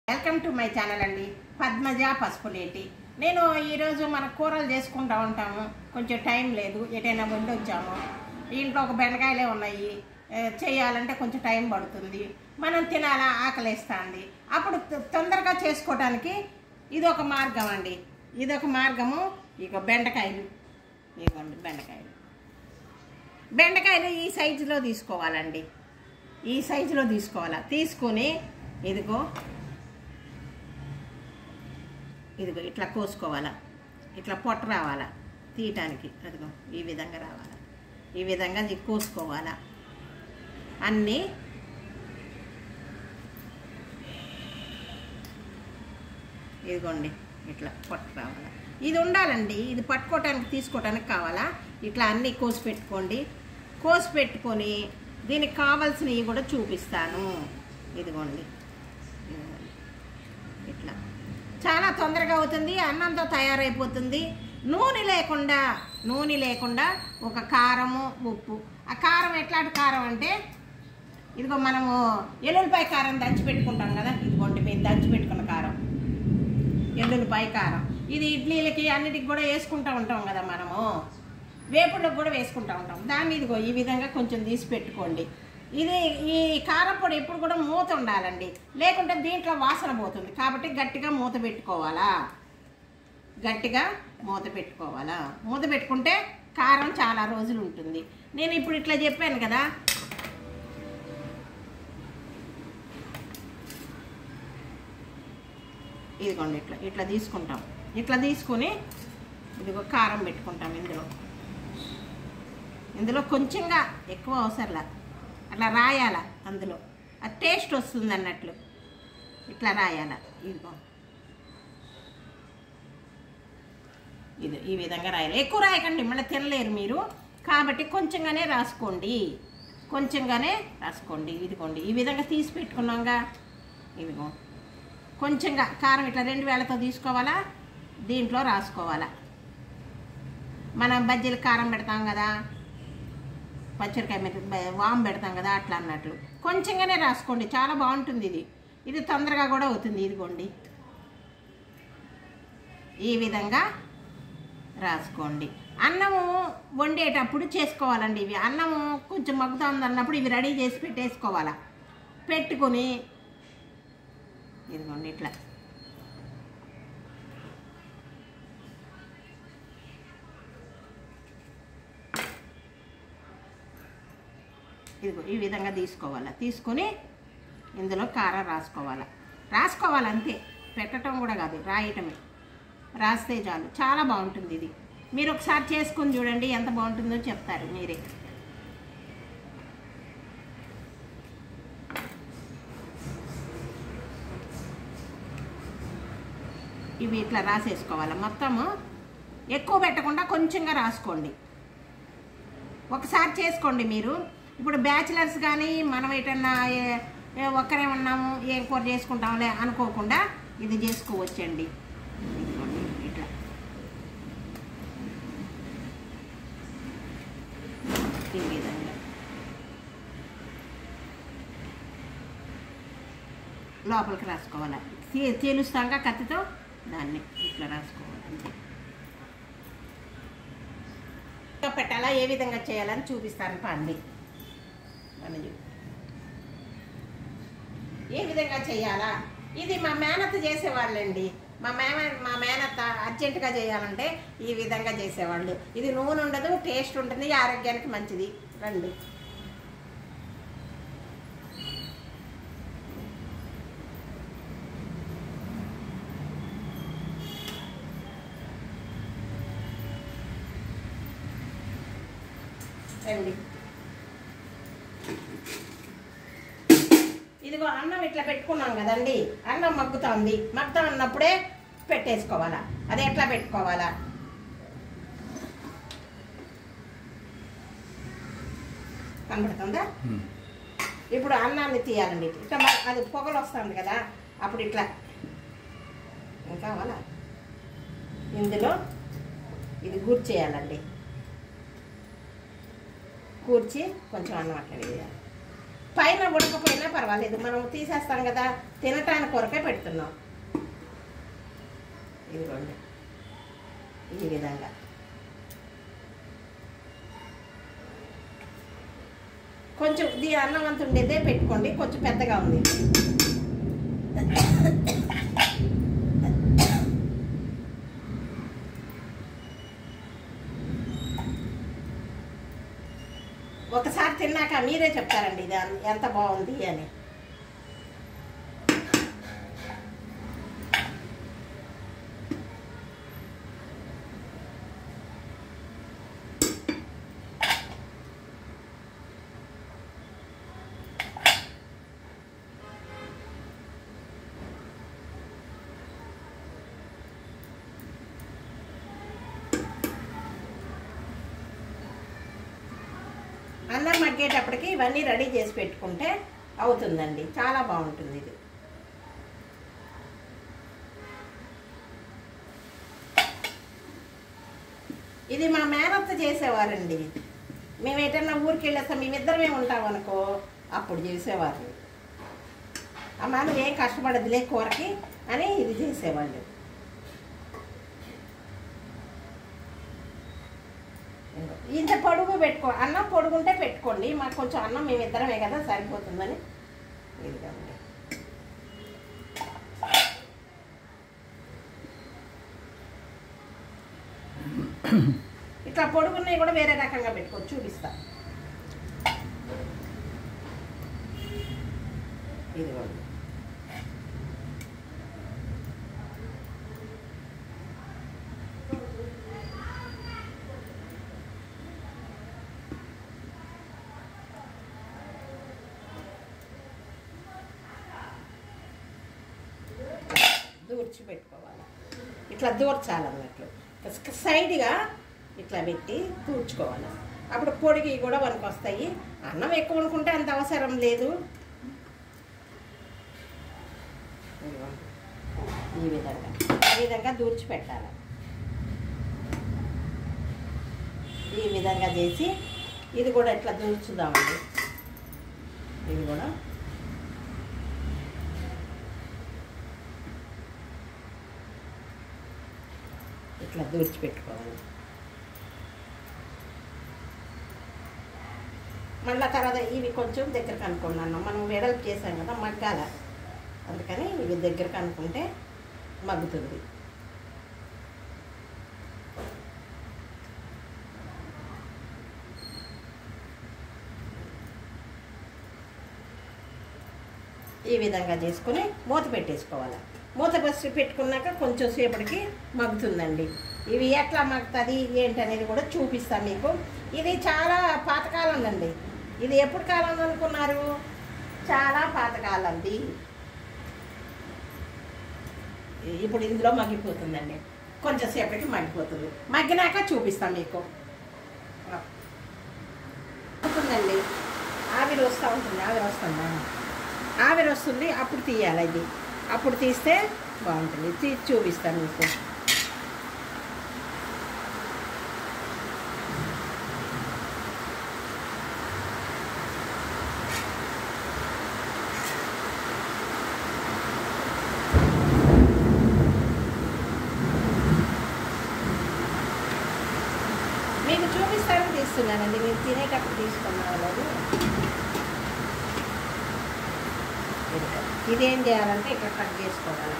Welcome to my channel అండి పద్మజ పసుపులేటి నేను ఈరోజు మన కూరలు చేసుకుంటూ ఉంటాము కొంచెం టైం లేదు ఎటైనా ముందు వచ్చాము ఇంట్లో ఒక బెండకాయలే ఉన్నాయి ఏ, చేయాలంటే కొంచెం టైం పడుతుంది మనం తినాలా ఆకలేస్తుంది అప్పుడు తొ- తొందరగా చేసుకోవడానికి ఇది ఒక మార్గం అండి ఇది ఒక మార్గము ఇక బెండకాయలు ఇదిగోండి బెండకాయలు బెండకాయలు ఈ సైజులో తీసుకోవాలండి ఈ సైజులో తీసుకోవాలా తీసుకొని ఇదిగో ఇదిగో ఇట్లా కోసుకోవాలా ఇట్లా పొట్ట రావాలా తీయటానికి అదిగో ఈ విధంగా రావాలా ఈ విధంగా ఇది కోసుకోవాలా అన్నీ ఇదిగోండి ఇట్లా పొట్ట రావాలా ఇది ఉండాలండి ఇది పట్టుకోవటానికి తీసుకోవటానికి కావాలా ఇట్లా అన్నీ కోసి పెట్టుకోండి కోసి పెట్టుకొని దీనికి కావాల్సినవి కూడా చూపిస్తాను ఇదిగోండి ఇదిగోండి. ఇట్లా చాలా తొందరగా అవుతుంది అన్నంతో తయారైపోతుంది నూనె లేకుండా నూనె లేకుండా ఒక కారము ఉప్పు ఆ కారం ఎట్లాంటి కారం అంటే ఇదిగో మనము ఎల్లుల్లిపాయ కారం దంచి పెట్టుకుంటాం కదా ఇదిగోండి మేము దంచి పెట్టుకున్న కారం ఎల్లుల్లిపాయ కారం ఇది ఇడ్లీలకి అన్నిటికి కూడా వేసుకుంటూ ఉంటాం కదా మనము వేపుళ్ళకి కూడా వేసుకుంటూ ఉంటాం దాన్ని ఇదిగో ఈ విధంగా కొంచెం తీసి పెట్టుకోండి ఇది ఈ కారం పొడి ఎప్పుడు కూడా మూత ఉండాలండి లేకుంటే దీంట్లో వాసన పోతుంది కాబట్టి గట్టిగా మూత పెట్టుకోవాలా గట్టిగా మూత పెట్టుకోవాలా మూత పెట్టుకుంటే కారం చాలా రోజులు ఉంటుంది నేను ఇప్పుడు ఇట్లా చెప్పాను కదా ఇదిగోండి ఇట్లా ఇట్లా తీసుకుంటాం ఇట్లా తీసుకొని ఇదిగో కారం పెట్టుకుంటాం ఇందులో ఇందులో కొంచెంగా ఎక్కువ అవసరంలా అట్లా రాయాల అందులో ఆ టేస్ట్ వస్తుంది అన్నట్లు ఇట్లా రాయాల ఇదిగో ఇది ఈ విధంగా రాయాలి ఎక్కువ రాయకండి మళ్ళీ తినలేరు మీరు కాబట్టి కొంచెంగానే రాసుకోండి కొంచెంగానే రాసుకోండి ఇదిగోండి ఈ విధంగా తీసి పెట్టుకున్నాంగా ఇదిగో కొంచెంగా కారం ఇట్లా రెండు వేలతో తీసుకోవాలా దీంట్లో రాసుకోవాలా మనం బజ్జీలు కారం పెడతాం కదా పచ్చడికాయ మీద బ- వాము పెడతాం కదా అట్లా అన్నట్లు కొంచెంగానే రాసుకోండి చాలా బాగుంటుంది ఇది ఇది తొందరగా కూడా అవుతుంది ఇదిగోండి ఈ విధంగా రాసుకోండి అన్నము వండేటప్పుడు చేసుకోవాలండి ఇవి అన్నము కొంచెం మగ్గుతుంది అన్నప్పుడు ఇవి రెడీ చేసి పెట్టేసుకోవాలా పెట్టుకొని ఇదిగోండి ఇట్లా ఇదిగో ఈ విధంగా తీసుకోవాలా తీసుకొని ఇందులో కారం రాసుకోవాలా రాసుకోవాలి అంతే పెట్టడం కూడా కాదు రాయటమే రాస్తే చాలు చాలా బాగుంటుంది ఇది మీరు ఒకసారి చేసుకొని చూడండి ఎంత బాగుంటుందో చెప్తారు మీరే ఇవి ఇట్లా రాసేసుకోవాలి మొత్తము ఎక్కువ పెట్టకుండా కొంచెంగా రాసుకోండి ఒకసారి చేసుకోండి మీరు ఇప్పుడు బ్యాచిలర్స్ కానీ మనం ఎటన్నా ఏ- ఏ ఒక్కరే ఉన్నాము ఏం కూర చేసుకుంటాంలే అనుకోకుండా ఇది చేసుకోవచ్చండి ఇదిగోండి, ఇట్లా ఈ విధంగా లోపలికి రాసుకోవాలి తీ- తేలుస్తాంగా కత్తితో దాన్ని ఇట్లా రాసుకోవాలి అంతే ఇంకా పెట్టాలా ఏ విధంగా చేయాలని చూపిస్తాను పండి అని చెప్పి. ఏ విధంగా చేయాలా ఇది మా మేనత్త చేసేవాళ్ళండి మా మేమ మా మేనత్త అర్జెంటుగా చేయాలంటే ఈ విధంగా చేసేవాళ్ళు ఇది నూనె ఉండదు టేస్ట్ ఉంటుంది ఆరోగ్యానికి మంచిది రండి రండి ఇదిగో అన్నం ఇట్లా పెట్టుకున్నాం కదండి అన్నం మగ్గుతుంది మగ్గుతా ఉన్నప్పుడే పెట్టేసుకోవాలా అది ఎట్లా పెట్టుకోవాలా కనబడుతుందా ఇప్పుడు అన్నాన్ని తీయాలండి ఇట్లా మ- అది పొగలు వస్తుంది కదా అప్పుడు ఇట్లా ఇంకా కావాలా ఇందులో ఇది కూర్చేయాలండి కూర్చి కొంచెం అన్నం అట్లా వేయాలి పైన ఉడకపోయినా పర్వాలేదు మనం తీసేస్తాం కదా తినటానికి కొరకే పెడుతున్నాం ఇదిగోండి ఈ విధంగా కొంచెం దీ అన్నం అంత ఉండేదే పెట్టుకోండి కొంచెం పెద్దగా ఉంది ఒకసారి తిన్నాక మీరే చెప్తారండి ఇది అన్- ఎంత బాగుంది అని అన్నం మగ్గేటప్పటికి ఇవన్నీ రెడీ చేసి పెట్టుకుంటే అవుతుందండి చాలా బాగుంటుంది ఇది ఇది మా మేనత్త చేసేవారండి మేము ఎటన్నా ఊరికి వెళ్ళేస్తాం మేమిద్దరమే ఉంటాం అనుకో అప్పుడు చేసేవారు అమ్మ నువ్వేం కష్టపడదులే కూరకి అని ఇది చేసేవాళ్ళు ఇంత పొడుగు పెట్టుకో అన్నం పొడుగుంటే పెట్టుకోండి మాకు కొంచెం అన్నం మేమిద్దరమే కదా సరిపోతుందని ఇదిగోండి ఇట్లా పొడుగున్నవి కూడా వేరే రకంగా పెట్టుకోవచ్చు చూపిస్తా ఇదిగోండి దూర్చి పెట్టుకోవాలి ఇట్లా దూర్చాలన్నట్లు స- సైడ్గా ఇట్లా పెట్టి దూర్చుకోవాలి అప్పుడు పొడిగి కూడా మనకు వస్తాయి అన్నం ఎక్కువ అనుకుంటే అంత అవసరం లేదు ఇదిగో. ఈ విధంగా ఈ విధంగా దూర్చి పెట్టాలి ఈ విధంగా చేసి ఇది కూడా ఇట్లా దూర్చుదామండి ఇది కూడా ఇట్లా దూర్చిపెట్టుకోవాలి మళ్ళీ తర్వాత ఇవి కొంచెం దగ్గరకు అనుకున్నాను మనం వెడల్పు చేసాం కదా మగ్గాల అందుకని ఇవి దగ్గరకు అనుకుంటే మగ్గుతుంది ఈ విధంగా చేసుకుని మూత పెట్టేసుకోవాలి మూత పెట్టి పెట్టుకున్నాక కొంచెం సేపటికి మగ్గుతుందండి ఇవి ఎట్లా మగ్గుతుంది ఏంటి అనేది కూడా చూపిస్తాను మీకు ఇది చాలా పాతకాలం అండి ఇది ఎప్పుడు కాలం అనుకున్నారు చాలా పాతకాలంది ఇప్పుడు ఇందులో మగ్గిపోతుందండి కొంచెం సేపటికి మగ్గిపోతుంది మగ్గినాక చూపిస్తాం మీకు ఉంటుందండి ఆవిరి వస్తూ ఉంటుంది ఆవిరి వస్తుందా ఆవిరి వస్తుంది అప్పుడు తీయాలి ఇది అప్పుడు తీస్తే బాగుంటుంది తీసి చూపిస్తాను మీకు మీకు చూపిస్తాను తీస్తున్నానండి మీరు తినేటప్పుడు తీసుకున్నారు అది ఇదేం చేయాలంటే ఇక్కడ కట్ చేసుకోవాలి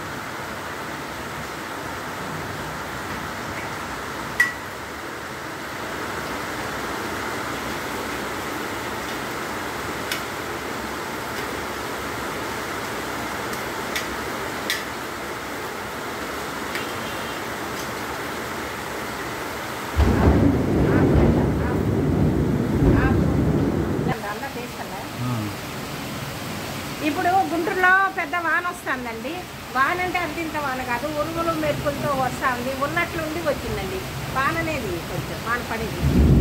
అలా చేస్తాను ఇప్పుడు గుంటూరులో పెద్ద వాన వస్తుందండి వాన అంటే అంతింత వాన కాదు ఉరుములు మెరుపులతో వస్తుంది ఉన్నట్లుండి వచ్చిందండి వాన అనేది కొంచెం వాన పడేది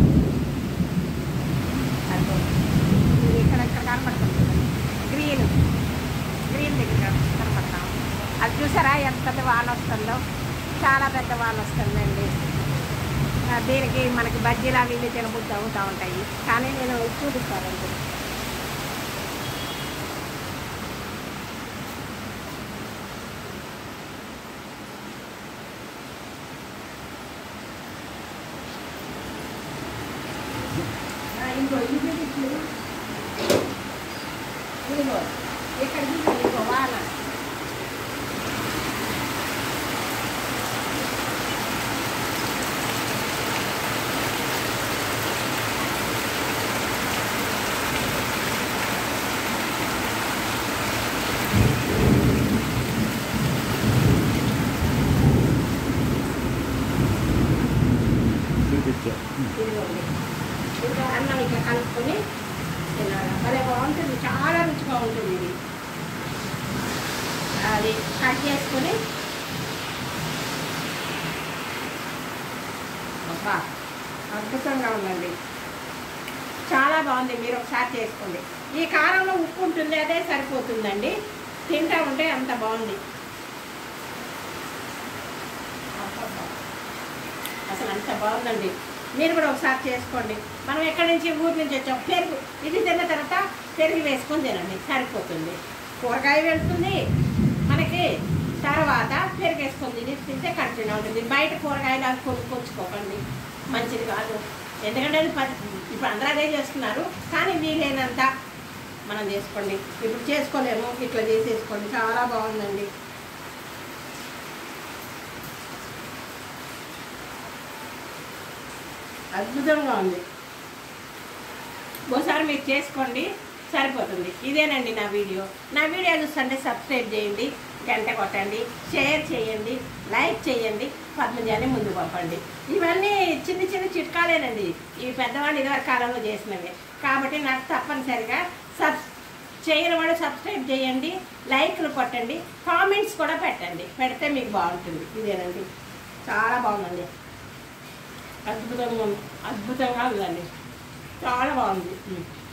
అదిగో. ఇది ఇక్కడ ఇక్కడ కనపడుతుంది గ్రీన్ గ్రీన్ దగ్గర కనపడతాం అది చూసారా ఎంత పెద్ద వాన వస్తుందో చాలా పెద్ద వాన వస్తుందండి ఆ, దీనికి మనకి బజ్జీలు అవి ఇవి తినబుద్ధి అవుతూ ఉంటాయి కానీ నేను చూపిస్తానండి ఇదిగో ఇది ఇట్లు. ఇదిగో ఇక్కడ చూడు, ఇదిగో వాన చూపించా ఇదిగోండి ఇంకా అన్నం ఇట్లా కలుపుకొని తినాలి భలే బాగుంటుంది చాలా రుచిగా ఉంటుంది ఇది అది కట్ చేసుకొని అబ్బా అద్భుతంగా ఉందండి చాలా బాగుంది మీరు ఒకసారి చేసుకోండి ఈ కారంలో ఉప్పు ఉంటుంది అదే సరిపోతుందండి తింటా ఉంటే అంత బాగుంది అబ్బబ్బా. అసలు అంత బాగుందండి మీరు కూడా ఒకసారి చేసుకోండి మనం ఎక్కడి నుంచి ఊరి నుంచి వచ్చాం పెరుగు ఇది తిన్న తర్వాత పెరుగు వేసుకొని తినండి సరిపోతుంది కూరగాయ వెళ్తుంది మనకి తర్వాత పెరుగు వేసుకొని తిని తింటే కరెక్ట్గా ఉంటుంది బయట కూరగాయలు అవి కొనుక్కొచ్చుకోకండి మంచిది కాదు ఎందుకంటే అది పది ఇప్పుడు అందరూ అదే చేస్తున్నారు కానీ వీలైనంత మనం చేసుకోండి ఇప్పుడు చేసుకోలేము ఇట్లా చేసేసుకోండి చాలా బాగుందండి అద్భుతంగా ఉంది ఒకసారి మీరు చేసుకోండి సరిపోతుంది ఇదేనండి నా వీడియో నా వీడియో చూస్తుంటే సబ్స్క్రైబ్ చేయండి గంట కొట్టండి షేర్ చేయండి లైక్ చేయండి పద్మజాన్ని ముందు పంపండి ఇవన్నీ చిన్న చిన్న చిట్కాలేనండి ఇవి పెద్దవాళ్ళు ఇదివరకు కాలంలో చేసినవి కాబట్టి నాకు తప్పనిసరిగా సబ్ చేయని వాడు సబ్స్క్రైబ్ చేయండి లైక్లు కొట్టండి కామెంట్స్ కూడా పెట్టండి పెడితే మీకు బాగుంటుంది ఇదేనండి చాలా బాగుందండి అద్భుతంగా ఉంది అద్భుతంగా ఉందండి చాలా బాగుంది ఉమ్.